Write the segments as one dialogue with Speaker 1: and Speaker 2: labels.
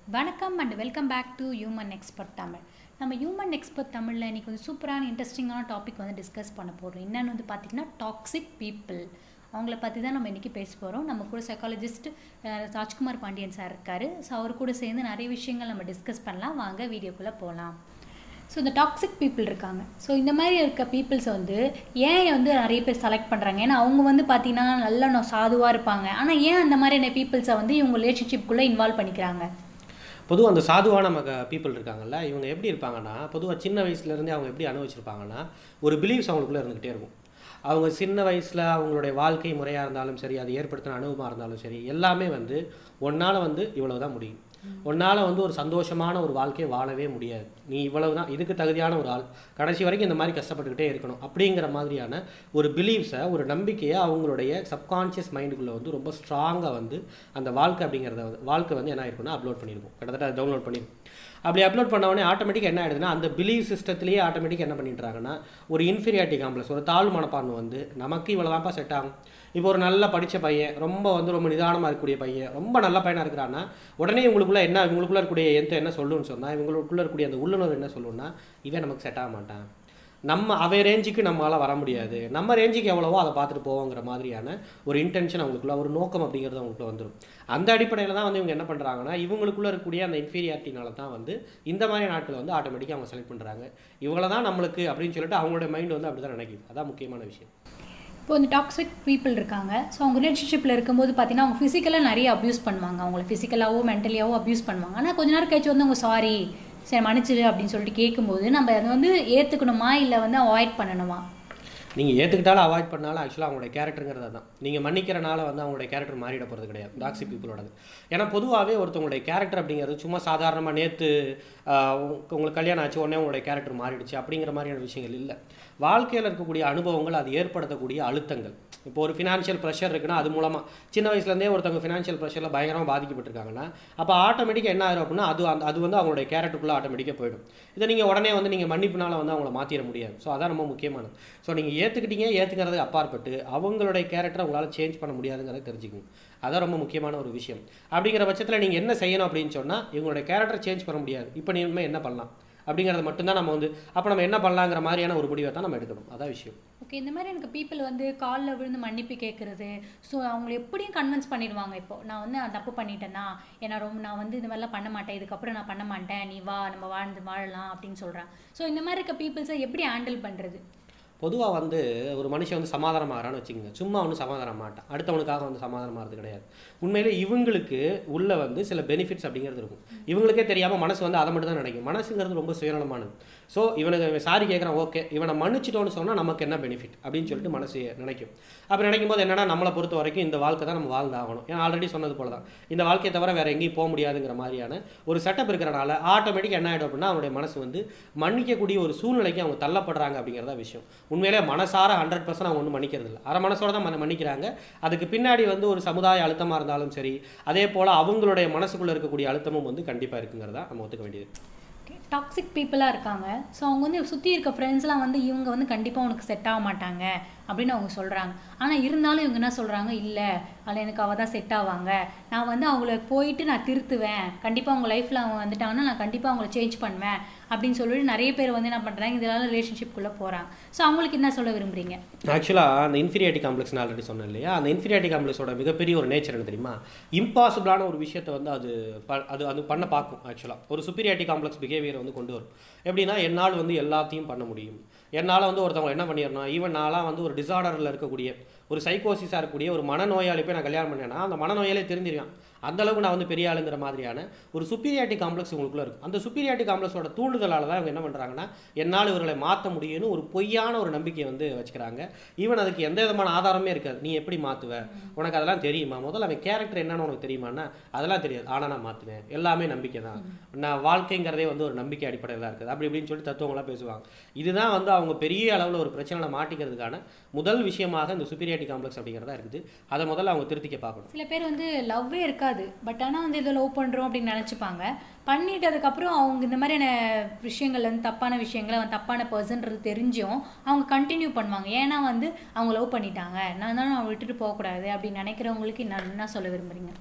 Speaker 1: வணக்கம் and welcome back to Human Expert Tamil நம்ம Human expert தமிழில் இன்றைக்கி வந்து சூப்பரான இன்ட்ரெஸ்டிங்கான டாபிக் வந்து டிஸ்கஸ் பண்ண போகிறோம் என்னென்னு வந்து பார்த்திங்கன்னா டாக்ஸிக் பீப்புள் அவங்கள பற்றி தான் நம்ம இன்றைக்கி பேச போகிறோம் நம்ம கூட சைக்காலஜிஸ்ட் ராஜ்குமார் பாண்டியன் சார் இருக்கார் ஸோ அவர் கூட சேர்ந்து நிறைய விஷயங்கள் நம்ம டிஸ்கஸ் பண்ணலாம் வாங்க வீடியோக்குள்ளே போகலாம் ஸோ இந்த டாக்ஸிக் பீப்புள் இருக்காங்க ஸோ இந்த மாதிரி இருக்க பீப்புள்ஸை வந்து ஏன் வந்து நிறைய பேர் செலக்ட் பண்ணுறாங்க ஏன்னா அவங்க வந்து பார்த்தீங்கன்னா நல்ல நோ- சாதுவா இருப்பாங்க ஆனால் ஏன் அந்த மாதிரியான பீப்புள்ஸை வந்து இவங்க ரிலேஷன்ஷிப்குள்ளே இன்வால்வ் பண்ணிக்கிறாங்க
Speaker 2: பொதுவாக அந்த சாதுவான மக பீப்புள் இருக்காங்கல்ல இவங்க எப்படி இருப்பாங்கன்னா பொதுவாக சின்ன வயசுலேருந்தே அவங்க எப்படி அனுபவிச்சிருப்பாங்கன்னா ஒரு பிலீவ்ஸ் அவங்களுக்குள்ளே இருந்துக்கிட்டே இருக்கும் அவங்க சின்ன வயசில் அவங்களுடைய வாழ்க்கை முறையாக இருந்தாலும் சரி அது ஏற்படுத்தின அனுபவமாக இருந்தாலும் சரி எல்லாமே வந்து ஒன்றால் வந்து இவ்வளவு தான் முடியும் உன்னால் வந்து ஒரு சந்தோஷமான ஒரு வாழ்க்கையை வாழவே முடியாது நீ இவ்வளவு தான் இதுக்கு தகுதியான ஒரு ஆள் கடைசி வரைக்கும் இந்த மாதிரி கஷ்டப்பட்டுக்கிட்டே இருக்கணும் அப்படிங்கிற மாதிரியான ஒரு பிலீவ்ஸை ஒரு நம்பிக்கையை அவங்களுடைய சப்கான்ஷியஸ் மைண்டுக்குள்ளே வந்து ரொம்ப ஸ்ட்ராங்காக வந்து அந்த வாழ்க்கை அப்படிங்கிறத வந்து வாழ்க்கை வந்து என்ன ஆயிருக்கும்னா அப்லோட் பண்ணியிருக்கும் கிட்டத்தட்ட அதை டவுன்லோட் பண்ணியிருக்கும் அப்படி அப்லோட் பண்ண உடனே ஆட்டோமேட்டிக் என்ன ஆயிடுதுன்னா அந்த பிலீவ் சிஸ்டத்திலேயே ஆட்டோமேட்டிக் என்ன பண்ணிட்டுறாங்கன்னா ஒரு இன்ஃபீரியாரிட்டி காம்ப்ளெக்ஸ் ஒரு தாழ்வு மனப்பான்மை வந்து நமக்கு இவ்வளோதான்ப்பா செட் ஆகும் இப்போ ஒரு நல்ல படித்த பையன் ரொம்ப வந்து ரொம்ப நிதானமாக இருக்கக்கூடிய பையன் ரொம்ப நல்ல பையனாக இருக்கிறான்னா உடனே இவங்களுக்குள்ள என்ன இவங்களுக்குள்ள இருக்கக்கூடிய எந்த என்ன சொல்லுன்னு சொன்னால் இவங்களுக்குள்ள இருக்கக்கூடிய அந்த உள்ளுணர்வு என்ன சொல்லுன்னா இவன் நமக்கு செட் ஆக மாட்டான் நம்ம அவன் ரேஞ்சுக்கு நம்மளால வர முடியாது நம்ம ரேஞ்சுக்கு எவ்வளவோ அதை பார்த்துட்டு போவோங்கிற மாதிரியான ஒரு இன்டென்ஷன் அவங்களுக்குள்ள ஒரு நோக்கம் அப்படிங்கிறது அவங்களுக்குள்ள வந்துடும் அந்த அடிப்படையில் தான் வந்து இவங்க என்ன பண்ணுறாங்கன்னா இவங்களுக்குள்ள இருக்கக்கூடிய அந்த இன்ஃபீரியாரிட்டினால தான் வந்து இந்த மாதிரி நாட்களை வந்து ஆட்டோமேட்டிக்காக அவங்க செலக்ட் பண்ணுறாங்க இவங்கள தான் நம்மளுக்கு அப்படின்னு சொல்லிட்டு அவங்களோட மைண்ட் வந்து அப்படி தான் நினைக்குது அதான் முக்கியமான விஷயம்
Speaker 1: இப்போ இந்த டாக்ஸிக் பீப்புள் இருக்காங்க ஸோ அவங்க ரிலேஷன்ஷிப்பில் இருக்கும்போது பார்த்தீங்கன்னா அவங்க ஃபிசிக்கலாக நிறைய அப்யூஸ் பண்ணுவாங்க அவங்கள ஃபிசிக்கலாகவோ மென்டலியாவோ அப்யூஸ் பண்ணுவாங்க ஆனால் கொஞ்ச நேரம் கழிச்சு வந்து அவங்க சாரி சரி மன்னிச்சிடு அப்படின்னு சொல்லிட்டு கேட்கும்போது நம்ம அதை வந்து ஏற்றுக்கணுமா இல்லை வந்து அவாய்ட் பண்ணணுமா
Speaker 2: நீங்கள் ஏற்றுக்கிட்டாலும் அவாய்ட் பண்ணாலும் ஆக்சுவலாக அவங்களுடைய கேரக்டருங்கிறது தான் நீங்கள் மன்னிக்கிறனால வந்து அவங்களுடைய கேரக்டர் மாறிட போகிறது கிடையாது டாக்ஸிக் பீப்புளோடது ஏன்னா பொதுவாகவே ஒருத்தவங்களுடைய கேரக்டர் அப்படிங்கிறது சும்மா சாதாரணமாக நேற்று உங்களுக்கு கல்யாணம் ஆச்சு உடனே உங்களுடைய கேரக்டர் மாறிடுச்சு அப்படிங்கிற மாதிரியான விஷயங்கள் இல்லை வாழ்க்கையில் இருக்கக்கூடிய அனுபவங்கள் அது ஏற்படுத்தக்கூடிய அழுத்தங்கள் இப்போ ஒரு ஃபினான்ஷியல் ப்ரெஷர் இருக்குன்னா அது மூலமாக சின்ன வயசுலேருந்தே ஒருத்தவங்க ஃபினான்ஷியல் ப்ரெஷரில் பயங்கரமாக பாதிக்கப்பட்டிருக்காங்கன்னா அப்போ ஆட்டோமேட்டிக்காக என்ன ஆயிரும் அப்படின்னா அது அந்த அது வந்து அவங்களுடைய கேரக்டருக்குள்ளே ஆட்டோமேட்டிக்காக போயிடும் இதை நீங்கள் உடனே வந்து நீங்கள் மன்னிப்புனால வந்து அவங்கள மாற்றிட முடியாது ஸோ அதான் ரொம்ப முக்கியமானது ஸோ நீங்கள் ஏற்றுக்கிட்டீங்க ஏற்றுக்கிறதுக்கு அப்பாற்பட்டு அவங்களுடைய கேரக்டரை உங்களால் சேஞ்ச் பண்ண முடியாதுங்கிறத தெரிஞ்சுக்கணும் அதான் ரொம்ப முக்கியமான ஒரு விஷயம் அப்படிங்கிற பட்சத்தில் நீங்கள் என்ன செய்யணும் அப்படின்னு சொன்னால் இவங்களுடைய கேரக்டர் சேஞ்ச் பண்ண முடியாது இப்போ நீ இனிமேல் என்ன பண்ணலாம் அப்படிங்கிறத மட்டும்தான் நம்ம வந்து அப்போ நம்ம என்ன பண்ணலாங்கிற மாதிரியான ஒரு முடிவை தான் நம்ம எடுக்கணும் அதான் விஷயம்
Speaker 1: ஓகே இந்த மாதிரி எனக்கு பீப்புள் வந்து காலில் விழுந்து மன்னிப்பு கேட்குறது ஸோ அவங்கள எப்படியும் கன்வின்ஸ் பண்ணிடுவாங்க இப்போ நான் வந்து நான் தப்பு பண்ணிட்டேன்னா ஏன்னா ரொம்ப நான் வந்து இந்த மாதிரிலாம் பண்ண மாட்டேன் இதுக்கப்புறம் நான் பண்ண மாட்டேன் நீ வா நம்ம வாழ்ந்து வாழலாம் அப்படின்னு சொல்கிறேன் ஸோ இந்த மாதிரி இருக்க பீப்புள்ஸை எப்படி ஹேண்டில் பண்ணுறது
Speaker 2: பொதுவாக வந்து ஒரு மனுஷன் வந்து சமாதானமாகறான்னு வச்சுக்கோங்க சும்மா ஒன்றும் சமாதானம் மாட்டான் அடுத்தவனுக்காக வந்து சமாதானமாகிறது கிடையாது உண்மையிலே இவங்களுக்கு உள்ள வந்து சில பெனிஃபிட்ஸ் அப்படிங்கிறது இருக்கும் இவங்களுக்கே தெரியாமல் மனசு வந்து அதை மட்டும் தான் நினைக்கும் மனசுங்கிறது ரொம்ப சுயநலமானது ஸோ இவனுக்கு சாரி கேட்குறான் ஓகே இவனை மன்னிச்சிட்டோன்னு சொன்னால் நமக்கு என்ன பெனிஃபிட் அப்படின்னு சொல்லிட்டு மனசு நினைக்கும் அப்படி நினைக்கும் போது என்னன்னா நம்மளை பொறுத்த வரைக்கும் இந்த வாழ்க்கை தான் நம்ம வாழ்ந்தாகணும் ஏன்னா ஆல்ரெடி சொன்னது போல தான் இந்த வாழ்க்கையை தவிர வேற எங்கேயும் போக முடியாதுங்கிற மாதிரியான ஒரு செட்டப் இருக்கிறனால ஆட்டோமேட்டிக் என்ன ஆகிடும் அப்படின்னா அவனுடைய மனசு வந்து மன்னிக்கக்கூடிய ஒரு சூழ்நிலைக்கு அவங்க தள்ளப்படுறாங்க அப்படிங்கிறதா விஷயம் உண்மையிலே மனசார ஹண்ட்ரட் பர்சன்ட் அவங்க ஒன்றும் மன்னிக்கிறது இல்லை அரை மனசோட தான் மன்ன- மன்னிக்கிறாங்க அதுக்கு பின்னாடி வந்து ஒரு சமுதாய அழுத்தமாக இருந்தாலும் சரி அதே போல் அவங்களுடைய மனசுக்குள்ளே இருக்கக்கூடிய அழுத்தமும் வந்து கண்டிப்பாக இருக்குங்கிறதா நம்ம ஒத்துக்க வேண்டியது
Speaker 1: டாக்ஸிக் பீப்புளாக இருக்காங்க ஸோ அவங்க வந்து சுற்றி இருக்க ஃப்ரெண்ட்ஸ்லாம் வந்து இவங்க வந்து கண்டிப்பாக உனக்கு செட் ஆக மாட்டாங்க அப்படின்னு அவங்க சொல்கிறாங்க ஆனால் இருந்தாலும் இவங்க என்ன சொல்கிறாங்க இல்லை அதில் எனக்கு அவள் தான் செட் ஆவாங்க நான் வந்து அவங்கள போயிட்டு நான் திருத்துவேன் கண்டிப்பாக அவங்க லைஃப்பில் அவங்க வந்துட்டாங்கன்னா நான் கண்டிப்பாக அவங்கள சேஞ்ச் பண்ணுவேன் அப்படின்னு சொல்லிட்டு நிறைய பேர் வந்து என்ன பண்ணுறாங்க இதனால ரிலேஷன்ஷிப்குள்ளே போகிறாங்க ஸோ அவங்களுக்கு என்ன சொல்ல விரும்புறீங்க
Speaker 2: ஆக்சுவலாக அந்த இன்ஃபீரியாரிட்டி காம்ப்ளெக்ஸ் நான் ஆல்ரெடி சொன்னேன் இல்லையா அந்த இன்ஃபீரியாரிட்டி காம்ப்ளெக்ஸோட மிகப்பெரிய ஒரு நேச்சர் என்ன தெரியுமா இம்பாசிபிளான ஒரு விஷயத்தை வந்து அது ப- அது அது பண்ண பார்க்கும் ஆக்சுவலாக ஒரு சுப்பீரியாரிட்டி காம்ப்ளெக்ஸ் பிஹேவியரை வந்து கொண்டு வரும் எப்படின்னா என்னால் வந்து எல்லாத்தையும் பண்ண முடியும் என்னால் வந்து ஒருத்தவங்க என்ன பண்ணிடணும் ஈவன் நான்லாம் வந்து ஒரு டிசார்டரில் இருக்கக்கூடிய ஒரு சைக்கோசிஸாக இருக்கக்கூடிய ஒரு மனநோயாளி போய் நான் கல்யாணம் பண்ணேன்னா அந்த மனநோயாலே தெரிஞ்சிருவேன் அந்த அளவுக்கு நான் வந்து பெரிய ஆளுங்கிற மாதிரியான ஒரு சுப்பீரியாரிட்டி காம்ப்ளெக்ஸ் உங்களுக்குள்ள இருக்கும் அந்த சுப்பீரியாரிட்டி காம்ப்ளெக்ஸோட தூண்டுதலால தான் இவங்க என்ன பண்ணுறாங்கன்னா என்னால் இவர்களை மாற்ற முடியும்னு ஒரு பொய்யான ஒரு நம்பிக்கையை வந்து வச்சுக்கிறாங்க ஈவன் அதுக்கு எந்த விதமான ஆதாரமே இருக்காது நீ எப்படி மாற்றுவ உனக்கு அதெல்லாம் தெரியுமா முதல்ல அவன் கேரக்டர் என்னன்னு உனக்கு தெரியுமான்னா அதெல்லாம் தெரியாது ஆனால் நான் மாற்றுவேன் எல்லாமே நம்பிக்கை தான் நான் வாழ்க்கைங்கிறதே வந்து ஒரு நம்பிக்கை அடிப்படையில் தான் இருக்குது அப்படி இப்படின்னு சொல்லிட்டு தத்துவங்களாம் பேசுவாங்க இதுதான் வந்து அவங்க பெரிய அளவில் ஒரு பிரச்சனை மாட்டிக்கிறதுக்கான முதல் விஷயமாக இந்த சுப்பீரியாரிட்டி காம்ப்ளெக்ஸ் அப்படிங்கிறதா இருக்குது அதை முதல்ல அவங்க திருத்திக்க பார்க்கணும்
Speaker 1: சில பேர் வந்து லவ்வே இருக்காது பட் ஆனால் வந்து இதை லவ் பண்ணுறோம் அப்படின்னு நினச்சிப்பாங்க பண்ணிட்டு அதுக்கப்புறம் அவங்க இந்த மாதிரியான விஷயங்கள் வந்து தப்பான விஷயங்களை அவன் தப்பான பர்சன்றது தெரிஞ்சும் அவங்க கண்டினியூ பண்ணுவாங்க ஏன்னா வந்து அவங்க லவ் பண்ணிட்டாங்க நான் தான் நான் விட்டுட்டு போகக்கூடாது அப்படின்னு நினைக்கிறவங்களுக்கு என்ன என்ன சொல்ல விரும்புறீங்க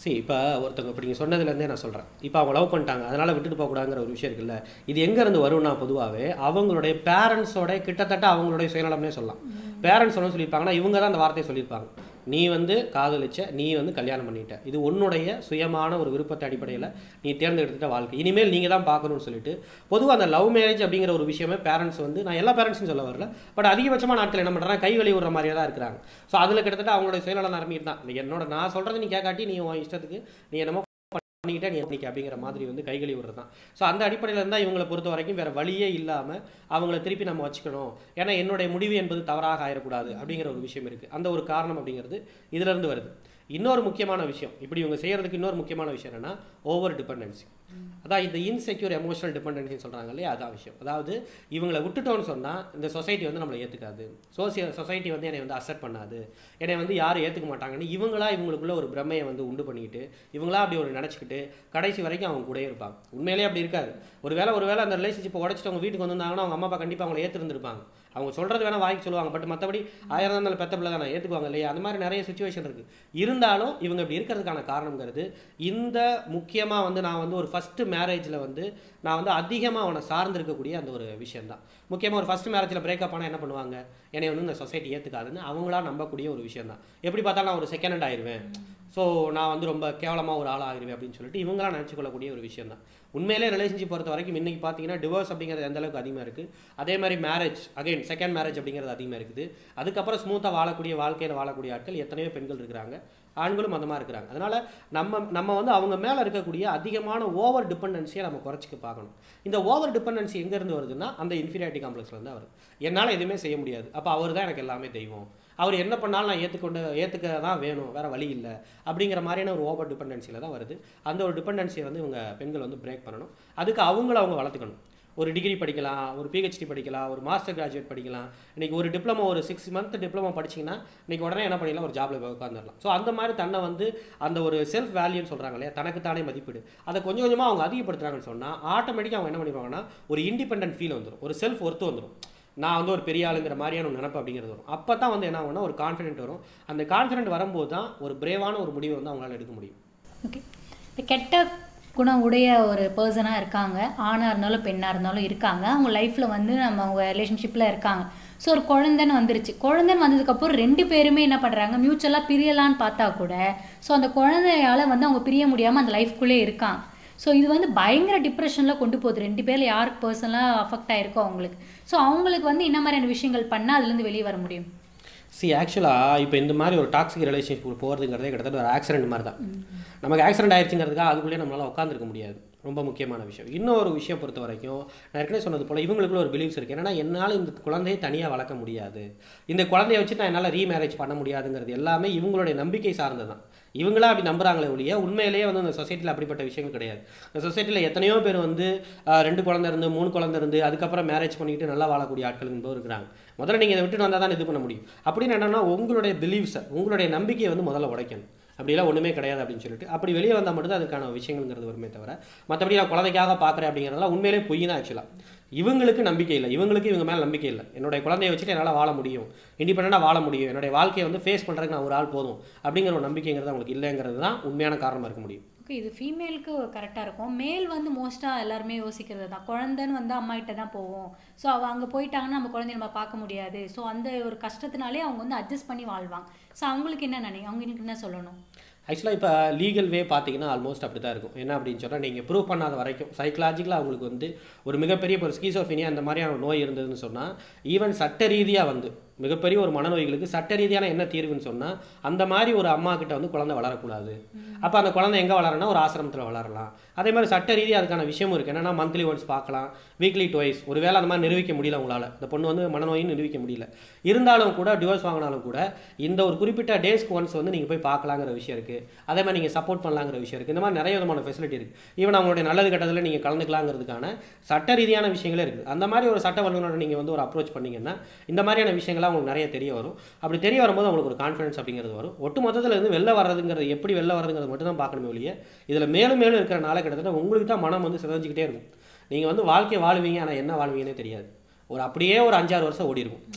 Speaker 2: சரி இப்போ ஒருத்தவங்க இப்போ நீங்கள் சொன்னதுலேருந்தே நான் சொல்கிறேன் இப்போ அவங்க லவ் பண்ணிட்டாங்க அதனால் விட்டுட்டு போகக்கூடாதுங்கிற ஒரு விஷயம் இருக்குல்ல இது எங்கேருந்து வரும்னா பொதுவாகவே அவங்களுடைய பேரண்ட்ஸோட கிட்டத்தட்ட அவங்களுடைய சுயநலம்னே சொல்லலாம் பேரண்ட்ஸ் என்ன சொல்லியிருப்பாங்கன்னா இவங்க தான் அந்த வார்த்தையை சொல்லியிருப்பாங்க நீ வந்து காதலிச்ச நீ வந்து கல்யாணம் பண்ணிட்ட இது உன்னுடைய சுயமான ஒரு விருப்பத்தை அடிப்படையில் நீ தேர்ந்தெடுத்துட்ட வாழ்க்கை இனிமேல் நீங்கள் தான் பார்க்கணும்னு சொல்லிட்டு பொதுவாக அந்த லவ் மேரேஜ் அப்படிங்கிற ஒரு விஷயமே பேரண்ட்ஸ் வந்து நான் எல்லா பேரண்ட்ஸும் சொல்ல வரல பட் அதிகபட்சமான நாட்கள் என்ன பண்ணுறாங்க கை வழி விடுற மாதிரியே தான் இருக்கிறாங்க ஸோ அதில் கிட்டத்தட்ட அவங்களுடைய சுயநலம் நிரம்பிட்டு தான் நீ என்னோட நான் சொல்கிறது நீ கேட்காட்டி நீ உன் இஷ்டத்துக்கு நீ என்னமோ பண்ணிக்கிட்டே நீ பண்ணிக்க அப்படிங்கிற மாதிரி வந்து கைகளி விடுறது தான் ஸோ அந்த அடிப்படையில் இருந்தால் இவங்களை பொறுத்த வரைக்கும் வேறு வழியே இல்லாமல் அவங்கள திருப்பி நம்ம வச்சுக்கணும் ஏன்னா என்னுடைய முடிவு என்பது தவறாக ஆயிடக்கூடாது அப்படிங்கிற ஒரு விஷயம் இருக்குது அந்த ஒரு காரணம் அப்படிங்கிறது இதிலிருந்து வருது இன்னொரு முக்கியமான விஷயம் இப்படி இவங்க செய்கிறதுக்கு இன்னொரு முக்கியமான விஷயம் என்னன்னா ஓவர் டிபெண்டன்சி அதான் இந்த இன்செக்யூர் எமோஷனல் டிபெண்டன்சின்னு சொல்கிறாங்க இல்லையா அதான் விஷயம் அதாவது இவங்களை விட்டுட்டோம்னு சொன்னால் இந்த சொசைட்டி வந்து நம்மளை ஏற்றுக்காது சோசியல் சொசைட்டி வந்து என்னை வந்து அக்செப்ட் பண்ணாது என்னை வந்து யாரும் ஏற்றுக்க மாட்டாங்கன்னு இவங்களா இவங்களுக்குள்ள ஒரு பிரமையை வந்து உண்டு பண்ணிக்கிட்டு இவங்களா அப்படி ஒரு நினச்சிக்கிட்டு கடைசி வரைக்கும் அவங்க கூடயே இருப்பாங்க உண்மையிலேயே அப்படி இருக்காது ஒருவேளை ஒருவேளை அந்த ரிலேஷன்ஷிப்பை உடச்சிட்டு அவங்க வீட்டுக்கு வந்திருந்தாங்கன்னா அவங்க அம்மா அப்பா கண்டிப்பாக அவங்களை ஏற்றிருந்திருப்பாங்க அவங்க சொல்கிறது வேணால் வாய்க்கு சொல்லுவாங்க பட் மற்றபடி ஆயிரம் இருந்தாலும் பெத்த பிள்ளை தானே ஏற்றுக்குவாங்க இல்லையா அந்த மாதிரி நிறைய சுச்சுவேஷன் இருக்குது இருந்தாலும் இவங்க இப்படி இருக்கிறதுக்கான காரணங்கிறது இந்த முக்கியமாக வந்து நான் வந்து ஒரு ஃபஸ்ட்டு மேரேஜில் வந்து நான் வந்து அதிகமாக அவனை சார்ந்திருக்கக்கூடிய அந்த ஒரு விஷயம் தான் முக்கியமாக ஒரு ஃபஸ்ட் மேரேஜில் பிரேக்கப் ஆனால் என்ன பண்ணுவாங்க என்னை வந்து இந்த சொசைட்டி ஏற்றுக்காதுன்னு அவங்களா நம்பக்கூடிய ஒரு விஷயம் தான் எப்படி பார்த்தாலும் நான் ஒரு செகண்ட் ஹேண்ட் ஆயிடுவேன் ஸோ நான் வந்து ரொம்ப கேவலமாக ஒரு ஆள் ஆகிருவேன் அப்படின்னு சொல்லிட்டு இவங்களாம் நினச்சி கொள்ளக்கூடிய ஒரு விஷயம் தான் உண்மையிலே ரிலேஷன்ஷிப் பொறுத்த வரைக்கும் இன்றைக்கி பார்த்தீங்கன்னா டிவோர்ஸ் அப்படிங்கிறது எந்த அளவுக்கு அதிகமாக இருக்குது அதே மாதிரி மேரேஜ் அகைன் செகண்ட் மேரேஜ் அப்படிங்கிறது அதிகமாக இருக்குது அதுக்கப்புறம் ஸ்மூத்தாக வாழக்கூடிய வாழ்க்கையில் வாழக்கூடிய ஆட்கள் எத்தனையோ பெண்கள் இருக்கிறாங்க ஆண்களும் அந்த மாதிரி இருக்கிறாங்க அதனால் நம்ம நம்ம வந்து அவங்க மேலே இருக்கக்கூடிய அதிகமான ஓவர் டிபெண்டன்சியை நம்ம குறைச்சிக்க பார்க்கணும் இந்த ஓவர் டிபெண்டன்சி எங்கேருந்து வருதுன்னா அந்த இன்ஃபீரியாரிட்டி காம்ப்ளெக்ஸ்லேருந்து வருது என்னால் எதுவுமே செய்ய முடியாது அப்போ அவர் தான் எனக்கு எல்லாமே தெய்வம் அவர் என்ன பண்ணாலும் நான் ஏற்றுக்கொண்டு ஏற்றுக்க தான் வேணும் வேறு வழி இல்லை அப்படிங்கிற மாதிரியான ஒரு ஓவர் டிபெண்டன்சியில் தான் வருது அந்த ஒரு டிபெண்டன்சியை வந்து இவங்க பெண்கள் வந்து பிரேக் பண்ணணும் அதுக்கு அவங்கள அவங்க வளர்த்துக்கணும் ஒரு டிகிரி படிக்கலாம் ஒரு பிஹெச்டி படிக்கலாம் ஒரு மாஸ்டர் கிராஜுவேட் படிக்கலாம் இன்றைக்கி ஒரு டிப்ளமோ ஒரு சிக்ஸ் மந்த் டிப்ளமோ படிச்சிங்கன்னா இன்றைக்கி உடனே என்ன பண்ணிடலாம் ஒரு ஜாப்ல போய் உட்காந்துடலாம் ஸோ அந்த மாதிரி தன்னை வந்து அந்த ஒரு செல்ஃப் வேல்யூன்னு சொல்கிறாங்க இல்லையா தனக்குத்தானே மதிப்பீடு அதை கொஞ்சம் கொஞ்சமாக அவங்க அதிகப்படுத்துறாங்கன்னு சொன்னால் ஆட்டோமேட்டிக்காக அவங்க என்ன பண்ணிடுவாங்கன்னா ஒரு இண்டிபெண்டன்ட் ஃபீல் வந்துடும் ஒரு செல்ஃப் ஒர்த்து வந்துடும் நான் வந்து ஒரு பெரிய ஆளுங்கிற மாதிரியான ஒரு நினப்பு அப்படிங்கிறது வரும் அப்போ தான் வந்து என்ன ஆகும்னா ஒரு கான்ஃபிடென்ட் வரும் அந்த கான்ஃபிடென்ட் வரும்போது தான் ஒரு பிரேவான ஒரு முடிவை வந்து அவங்களால எடுக்க முடியும்
Speaker 1: ஓகே இப்போ கெட்ட குணம் உடைய ஒரு பர்சனாக இருக்காங்க ஆணாக இருந்தாலும் பெண்ணாக இருந்தாலும் இருக்காங்க அவங்க லைஃப்பில் வந்து நம்ம அவங்க ரிலேஷன்ஷிப்பில் இருக்காங்க ஸோ ஒரு குழந்தைன்னு வந்துருச்சு குழந்தைன்னு வந்ததுக்கப்புறம் ரெண்டு பேருமே என்ன பண்ணுறாங்க மியூச்சுவலாக பிரியலான்னு பார்த்தா கூட ஸோ அந்த குழந்தையால் வந்து அவங்க பிரிய முடியாமல் அந்த லைஃப்குள்ளே இருக்காங்க ஸோ இது வந்து பயங்கர டிப்ரெஷனில் கொண்டு போகுது ரெண்டு பேரில் யாருக்கு பர்சனலாக அஃபெக்ட் ஆயிருக்கோ அவங்களுக்கு ஸோ அவங்களுக்கு வந்து என்ன மாதிரியான விஷயங்கள் பண்ணால் அதுலேருந்து வெளியே வர முடியும்
Speaker 2: சி ஆக்சுவலாக இப்போ இந்த மாதிரி ஒரு டாக்ஸிக் ரிலேஷன்ஷிப் போகிறதுங்கிறதே கிட்டத்தட்ட ஒரு ஆக்சிடென்ட் மாதிரி தான் நமக்கு ஆக்சிடென்ட் ஆயிடுச்சுங்கிறதுக்காக அதுக்குள்ளேயே நம்மளால் உட்காந்துருக்க முடியாது ரொம்ப முக்கியமான விஷயம் இன்னொரு விஷயம் பொறுத்த வரைக்கும் நான் ஏற்கனவே சொன்னது போல் இவங்களுக்குள்ள ஒரு பிலீவ்ஸ் இருக்குது என்னன்னா என்னால் இந்த குழந்தையை தனியாக வளர்க்க முடியாது இந்த குழந்தைய வச்சு நான் என்னால் ரீமேரேஜ் பண்ண முடியாதுங்கிறது எல்லாமே இவங்களுடைய நம்பிக்கை சார்ந்தது தான் இவங்களா அப்படி நம்புறாங்களே ஒழிய உண்மையிலேயே வந்து அந்த சொசைட்டியில் அப்படிப்பட்ட விஷயங்கள் கிடையாது இந்த சொசைட்டியில் எத்தனையோ பேர் வந்து ஆஹ், ரெண்டு குழந்தை இருந்து மூணு குழந்தை இருந்து அதுக்கப்புறம் மேரேஜ் பண்ணிக்கிட்டு நல்லா வாழக்கூடிய ஆட்கள் என்பவர் இருக்கிறாங்க முதல்ல நீங்கள் இதை விட்டுட்டு வந்தால் தான் இது பண்ண முடியும் அப்படின்னு என்னன்னா உங்களுடைய பிலீவ்ஸை உங்களுடைய நம்பிக்கையை வந்து முதல்ல உடைக்கணும் அப்படிலாம் ஒன்றுமே கிடையாது அப்படின்னு சொல்லிட்டு அப்படி வெளியே வந்தால் மட்டும் தான் அதுக்கான விஷயங்கள்ங்கிறது வருமே தவிர மற்றபடி நான் குழந்தைக்காக பார்க்குறேன் அப்படிங்கிறதெல்லாம் உண்மையிலே பொய் தான் ஆக்சுவலாக இவங்களுக்கு நம்பிக்கை இல்லை இவங்களுக்கு இவங்க மேலே நம்பிக்கை இல்லை என்னுடைய குழந்தைய வச்சுட்டு என்னால் வாழ முடியும் இண்டிபெண்டாக வாழ முடியும் என்னுடைய வாழ்க்கையை வந்து ஃபேஸ் பண்ணுறதுக்கு நான் ஒரு ஆள் போதும் அப்படிங்கிற ஒரு நம்பிக்கைங்கிறது அவங்களுக்கு இல்லைங்கிறது தான் உண்மையான காரணமாக இருக்க முடியும்
Speaker 1: ஓகே இது ஃபீமேலுக்கு கரெக்டாக இருக்கும் மேல் வந்து மோஸ்ட்டாக எல்லாருமே யோசிக்கிறது தான் குழந்தைன்னு வந்து அம்மா கிட்ட தான் போவோம் ஸோ அவள் அங்கே போயிட்டாங்கன்னா நம்ம குழந்தைய நம்ம பார்க்க முடியாது ஸோ அந்த ஒரு கஷ்டத்தினாலே அவங்க வந்து அட்ஜஸ்ட் பண்ணி வாழ்வாங்க ஸோ அவங்களுக்கு என்ன நினைக்க அவங்களுக்கு என்ன சொல்லணும்
Speaker 2: ஆக்சுவலாக இப்போ லீகல் வே பார்த்தீங்கன்னா ஆல்மோஸ்ட் அப்படி தான் இருக்கும் என்ன அப்படின்னு சொன்னால் நீங்கள் ப்ரூவ் பண்ணாத வரைக்கும் சைக்கலாஜிக்கலாக அவங்களுக்கு வந்து ஒரு மிகப்பெரிய ஒரு ஸ்கீசோஃபினியா அந்த மாதிரியான ஒரு நோய் இருந்ததுன்னு சொன்னால் ஈவன் சட்ட ரீதியாக வந்து மிகப்பெரிய ஒரு மனநோய்களுக்கு சட்ட ரீதியான என்ன தீர்வுன்னு சொன்னால் அந்த மாதிரி ஒரு அம்மா கிட்ட வந்து குழந்தை வளரக்கூடாது அப்போ அந்த குழந்தை எங்கே வளரனா ஒரு ஆசிரமத்தில் வளரலாம் அதே மாதிரி சட்ட ரீதியாக அதுக்கான விஷயமும் இருக்குது என்னன்னா மந்த்லி ஒன்ஸ் பார்க்கலாம் வீக்லி டுவைஸ் ஒருவேளை அந்த மாதிரி நிரூபிக்க முடியல உங்களால் இந்த பொண்ணு வந்து மனநோயின்னு நிரூபிக்க முடியல இருந்தாலும் கூட டிவோர்ஸ் வாங்கினாலும் கூட இந்த ஒரு குறிப்பிட்ட டேஸ்க்கு ஒன்ஸ் வந்து நீங்கள் போய் பார்க்கலாங்கிற விஷயம் இருக்குது அதே மாதிரி நீங்கள் சப்போர்ட் பண்ணலாங்கிற விஷயம் இருக்குது இந்த மாதிரி நிறைய விதமான ஃபெசிலிட்டி இருக்குது ஈவன் அவங்களுடைய நல்லது கட்டத்தில் நீங்கள் கலந்துக்கலாங்கிறதுக்கான சட்ட ரீதியான விஷயங்களே இருக்குது அந்த மாதிரி ஒரு சட்ட வல்லுநரை நீங்கள் வந்து ஒரு அப்ரோச் பண்ணீங்கன்னா இந்த மாதிரியான விஷயங்கள்லாம் உங்களுக்கு நிறைய தெரிய வரும் அப்படி தெரிய வரும்போது உங்களுக்கு ஒரு கான்ஃபிடன்ஸ் அப்படிங்கிறது வரும் ஒட்டு மொத்தத்தில் இருந்து வெளில வர்றதுங்கிறது எப்படி வெளில வர்றதுங்கிறது மட்டும் தான் பார்க்கணுமே ஒழிய இதில் மேலும் மேலும் இருக்கிற நாளை கிட்டத்தட்ட உங்களுக்கு தான் மனம் வந்து சிதஞ்சிக்கிட்டே இருக்கும் நீங்கள் வந்து வாழ்க்கை வாழ்வீங்க ஆனால் என்ன வாழ்வீங்கன்னே தெரியாது ஒரு அப்படியே ஒரு அஞ்சாறு வருஷம் ஓடி இருக்கும்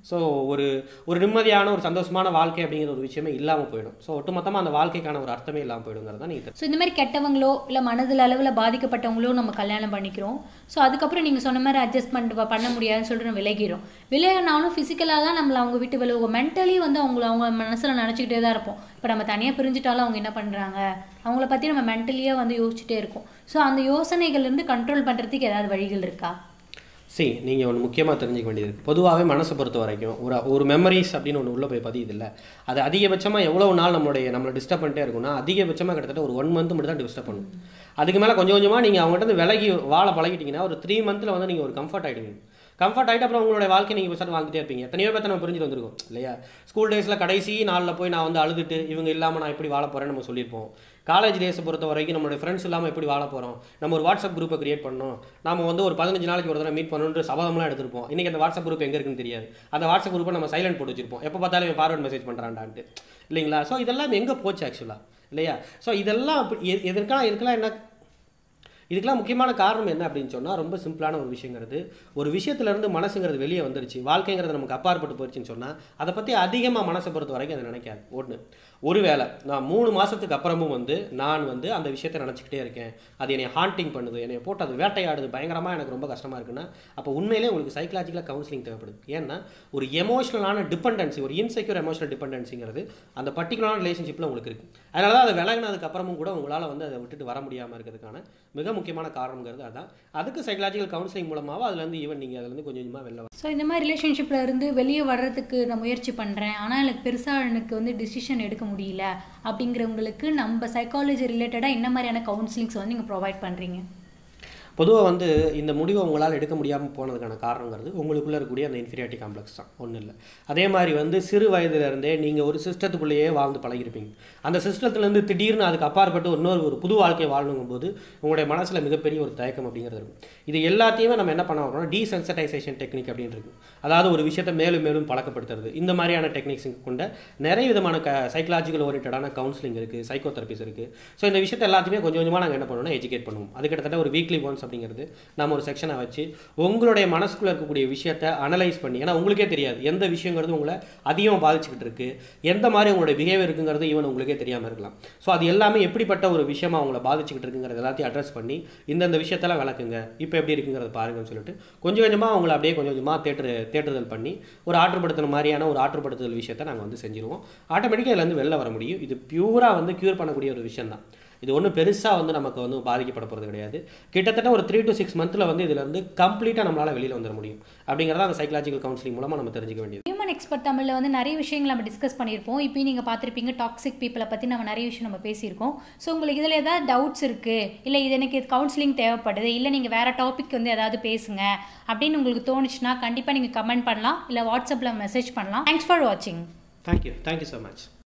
Speaker 2: ஸோ ஒரு ஒரு நிம்மதியான ஒரு சந்தோஷமான வாழ்க்கை அப்படிங்கிற ஒரு விஷயமே இல்லாமல் போயிடும் ஸோ ஒட்டுமொத்தமாக அந்த வாழ்க்கைக்கான ஒரு அர்த்தமே இல்லாமல் போயிடுங்கிறது தான் நீங்கள்
Speaker 1: ஸோ இந்த மாதிரி கெட்டவங்களோ இல்லை மனதில் அளவில் பாதிக்கப்பட்டவங்களோ நம்ம கல்யாணம் பண்ணிக்கிறோம் ஸோ அதுக்கப்புறம் நீங்கள் சொன்ன மாதிரி அட்ஜஸ்ட்மெண்ட் பண்ண முடியாதுன்னு சொல்லிட்டு நம்ம விலகிறோம் விலகினாலும் ஃபிசிக்கலாக தான் நம்மளை அவங்க விட்டு விலகுவோம் மென்டலி வந்து அவங்கள அவங்க மனசில் நினச்சிக்கிட்டே தான் இருப்போம் இப்போ நம்ம தனியாக பிரிஞ்சுட்டாலும் அவங்க என்ன பண்ணுறாங்க அவங்கள பற்றி நம்ம மென்டலியாக வந்து யோசிச்சுட்டே இருக்கோம் ஸோ அந்த யோசனைகள்லேருந்து கண்ட்ரோல் பண்ணுறதுக்கு ஏதாவது வழிகள் இருக்கா
Speaker 2: சரி நீங்கள் ஒன்று முக்கியமாக தெரிஞ்சுக்க வேண்டியது இருக்குது பொதுவாகவே மனசை பொறுத்த வரைக்கும் ஒரு ஒரு மெமரிஸ் அப்படின்னு ஒன்று உள்ளே போய் பதியுது இல்லை அது அதிகபட்சமாக எவ்வளோ நாள் நம்மளுடைய நம்மளை டிஸ்டர்ப் பண்ணிட்டே இருக்கும்னா அதிகபட்சமாக கிட்டத்தட்ட ஒரு ஒன் மந்த் மட்டும் தான் டிஸ்டர்ப் பண்ணும் அதுக்கு மேலே கொஞ்சம் கொஞ்சமாக நீங்கள் அவங்ககிட்ட இருந்து விலகி வாழ பழகிட்டீங்கன்னா ஒரு த்ரீ மந்த்தில் வந்து நீங்கள் ஒரு கம்ஃபர்ட் ஆகிடுவீங்க கம்ஃபர்ட் ஆகிட்டு அப்புறம் உங்களுடைய வாழ்க்கை நீங்கள் பேசாட்டு வாழ்ந்துட்டே இருப்பீங்க எத்தனையோ பேர்த்த நம்ம பிரிஞ்சுட்டு வந்திருக்கோம் இல்லையா ஸ்கூல் டேஸில் கடைசி நாளில் போய் நான் வந்து அழுதுட்டு இவங்க இல்லாமல் நான் எப்படி வாழ போகிறேன்னு நம்ம சொல்லியிருப்போம் காலேஜ் டேஸை பொறுத்த வரைக்கும் நம்மளுடைய ஃப்ரெண்ட்ஸ் இல்லாமல் எப்படி வாழ போகிறோம் நம்ம ஒரு வாட்ஸ்அப் குரூப்பை கிரியேட் பண்ணோம் நம்ம வந்து ஒரு பதினஞ்சு நாளைக்கு ஒரு தடவை மீட் பண்ணணுன்ற சபதம்லாம் எடுத்திருப்போம் இன்றைக்கி அந்த வாட்ஸ்அப் குரூப் எங்கே இருக்குன்னு தெரியாது அந்த வாட்ஸ்அப் குரூப்பை நம்ம சைலண்ட் போட்டு வச்சிருப்போம் எப்போ பார்த்தாலும் ஃபார்வர்ட் மெசேஜ் பண்ணுறான்டான்ட்டு இல்லைங்களா ஸோ இதெல்லாம் எங்கே போச்சு ஆக்சுவலாக இல்லையா ஸோ இதெல்லாம் அப்படி- எ- எதற்கெல்லாம் இதுக்கெல்லாம் என்ன இதுக்கெல்லாம் முக்கியமான காரணம் என்ன அப்படின்னு சொன்னால் ரொம்ப சிம்பிளான ஒரு விஷயங்கிறது ஒரு விஷயத்துலேருந்து மனசுங்கிறது வெளியே வந்துருச்சு வாழ்க்கைங்கிறது நமக்கு அப்பாற்பட்டு போயிடுச்சுன்னு சொன்னால் அதை பற்றி அதிகமாக மனசை பொறுத்த வரைக்கும் அதை நினைக்காது ஒன்று ஒருவேளை நான் மூணு மாதத்துக்கு அப்புறமும் வந்து நான் வந்து அந்த விஷயத்தை நினச்சிக்கிட்டே இருக்கேன் அது என்னை ஹாண்டிங் பண்ணுது என்னை போட்டு அது வேட்டையாடுது பயங்கரமாக எனக்கு ரொம்ப கஷ்டமாக இருக்குன்னா அப்போ உண்மையிலே உங்களுக்கு சைக்கலாஜிக்கலாக கவுன்சிலிங் தேவைப்படுது ஏன்னா ஒரு எமோஷனலான டிபெண்டன்சி ஒரு இன்செக்யூர் எமோஷனல் டிபெண்டன்சிங்கிறது அந்த பர்டிகுலரான ரிலேஷன்ஷிப்பில் உங்களுக்கு இருக்குது அதனால தான் அதை விலகினதுக்கு அப்புறமும் கூட உங்களால் வந்து அதை விட்டுட்டு வர முடியாமல் இருக்கிறதுக்கான மிக முக்கியமான காரணங்கிறது அதான் அதுக்கு சைக்கலாஜிக்கல் கவுன்சிலிங் மூலமாக அதுலேருந்து ஈவன் நீங்கள் அதுலேருந்து கொஞ்சம் கொஞ்சமாக வெளில
Speaker 1: ஸோ இந்த மாதிரி ரிலேஷன்ஷிப்பில் இருந்து வெளியே வர்றதுக்கு நான் முயற்சி பண்ணுறேன் ஆனால் எனக்கு பெருசாக எனக்கு வந்து டிசிஷன் எடுக்க முடியல அப்படிங்கிறவங்களுக்கு நம்ம சைக்காலஜி ரிலேட்டடாக என்ன மாதிரியான கவுன்சிலிங்ஸ் வந்து நீங்கள் ப்ரொவைட் பண்ணுறீங்க
Speaker 2: பொதுவாக வந்து இந்த முடிவை உங்களால் எடுக்க முடியாமல் போனதுக்கான காரணங்கிறது உங்களுக்குள்ளே இருக்கக்கூடிய அந்த இன்ஃபீரியாரிட்டி காம்ப்ளெக்ஸ் தான் ஒன்றும் இல்லை அதே மாதிரி வந்து சிறு வயதிலிருந்தே நீங்கள் ஒரு சிஸ்டத்துக்குள்ளேயே வாழ்ந்து பழகிருப்பீங்க அந்த சிஸ்டத்துலேருந்து திடீர்னு அதுக்கு அப்பாற்பட்டு இன்னொரு ஒரு புது வாழ்க்கையை வாழணுங்கும் போது உங்களுடைய மனசில் மிகப்பெரிய ஒரு தயக்கம் அப்படிங்கிறது இருக்கும் இது எல்லாத்தையுமே நம்ம என்ன பண்ண வரோம்னா டீசென்சடைசேஷன் டெக்னிக் அப்படின்னு இருக்கு அதாவது ஒரு விஷயத்தை மேலும் மேலும் பழக்கப்படுத்துறது இந்த மாதிரியான டெக்னிக்ஸ் கொண்ட நிறைய விதமான க சைக்கலாஜிக்கல் ஓரியன்டான கவுன்சிலிங் இருக்குது சைக்கோ தெரபிஸ் இருக்குது ஸோ இந்த விஷயத்தை எல்லாத்தையுமே கொஞ்சம் கொஞ்சமாக நாங்கள் என்ன பண்ணுவோம்னா எஜுகேட் பண்ணுவோம் அது கிட்டத்தட்ட ஒரு வீக்லி ஒன்ஸ் அப்படிங்கிறது நம்ம ஒரு செக்ஷனை வச்சு உங்களுடைய மனசுக்குள்ளே இருக்கக்கூடிய விஷயத்தை அனலைஸ் பண்ணி ஏன்னா உங்களுக்கே தெரியாது எந்த விஷயங்கிறது உங்களை அதிகமாக பாதிச்சுக்கிட்டு இருக்கு எந்த மாதிரி உங்களுடைய பிஹேவியர் இருக்குங்கிறது ஈவன் உங்களுக்கே தெரியாமல் இருக்கலாம் ஸோ அது எல்லாமே எப்படிப்பட்ட ஒரு விஷயமா உங்களை பாதிச்சுக்கிட்டு இருக்குங்கிறது எல்லாத்தையும் அட்ரஸ் பண்ணி இந்தந்த விஷயத்தெல்லாம் விளக்குங்க இப்போ எப்படி இருக்குங்கிறத பாருங்கன்னு சொல்லிட்டு கொஞ்சம் கொஞ்சமாக அவங்கள அப்படியே கொஞ்சம் கொஞ்சமாக தேட்டரு தேட்டுதல் பண்ணி ஒரு ஆற்றுப்படுத்துன மாதிரியான ஒரு ஆற்றுப்படுத்துதல் விஷயத்தை நாங்கள் வந்து செஞ்சிருவோம் ஆட்டோமேட்டிக்காக இதுலேருந்து வெளில வர முடியும் இது பியூராக வந்து க்யூர் பண்ணக்கூடிய ஒரு விஷயம் தான் இது ஒன்றும் பெருசாக வந்து நமக்கு வந்து பாதிக்கப்பட போகிறது கிடையாது கிட்டத்தட்ட ஒரு த்ரீ டு சிக்ஸ் மந்த்தில் வந்து இதுல இருந்து கம்ப்ளீட்டாக நம்மளால் வெளியில் வந்துட முடியும் அப்படிங்கிறத அந்த சைக்கலாஜிக்கல் கவுன்சிலிங் மூலமாக நம்ம தெரிஞ்சுக்க வேண்டியது
Speaker 1: ஹியூமன் எக்ஸ்பர்ட் தமிழில் வந்து நிறைய விஷயங்கள் நம்ம டிஸ்கஸ் பண்ணியிருப்போம் இப்போ நீங்கள் பார்த்துருப்பீங்க டாக்ஸிக் பீப்பிளை பற்றி நம்ம நிறைய விஷயம் நம்ம பேசியிருக்கோம் ஸோ உங்களுக்கு இதில் ஏதாவது டவுட்ஸ் இருக்குது இல்லை இது எனக்கு கவுன்சிலிங் தேவைப்படுது இல்லை நீங்கள் வேறு டாபிக் வந்து ஏதாவது பேசுங்க அப்படின்னு உங்களுக்கு தோணுச்சுன்னா கண்டிப்பாக நீங்கள் கமெண்ட் பண்ணலாம் இல்லை வாட்ஸ்அப்பில் மெசேஜ் பண்ணலாம் தேங்க்ஸ் ஃபார் வாட்சிங்
Speaker 2: தேங்க்யூ தேங்க்யூ ஸோ மச்